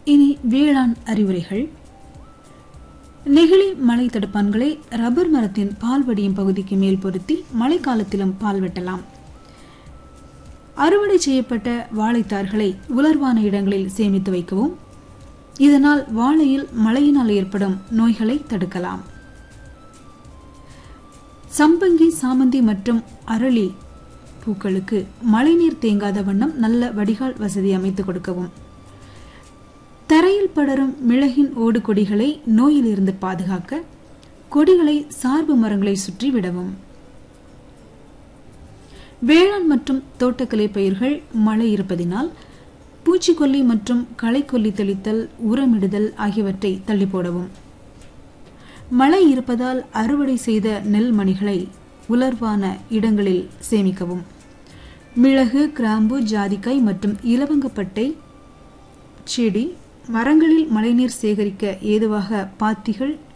இனி வேளாண் அறிவுரைகள் நெகிழி மலை தடுப்பான்களை ரப்பர் மரத்தின் பால் வடியும் பகுதிக்கு மேல் பொருத்தி மழைக்காலத்திலும் பால் வெட்டலாம் அறுவடை செய்யப்பட்ட வாழைத்தார்களை உலர்வான இடங்களில் சேமித்து வைக்கவும் இதனால் வாழையில் மழையினால் ஏற்படும் நோய்களை தடுக்கலாம் சம்பங்கி சாமந்தி மற்றும் அரளி பூக்களுக்கு மழைநீர் தேங்காத வண்ணம் நல்ல வடிகால் வசதி அமைத்துக் கொடுக்கவும் தரையில் படரும் மிளகின் ஓடு கொடிகளை நோயிலிருந்து பாதுகாக்க கொடிகளை சார்பு மரங்களை சுற்றி விடவும் வேளாண் மற்றும் தோட்டக்கலை பயிர்கள் மழை இருப்பதினால் பூச்சிக்கொல்லி மற்றும் களைக்கொல்லி தெளித்தல் உரமிடுதல் ஆகியவற்றை தள்ளி போடவும் மழை இருப்பதால் அறுவடை செய்த நெல் மணிகளை உலர்வான இடங்களில் சேமிக்கவும் மிளகு கிராம்பு ஜாதிக்காய் மற்றும் இலவங்கப்பட்டை செடி மரங்களில் மழைநீர் சேகரிக்க ஏதுவாக பாத்திகள்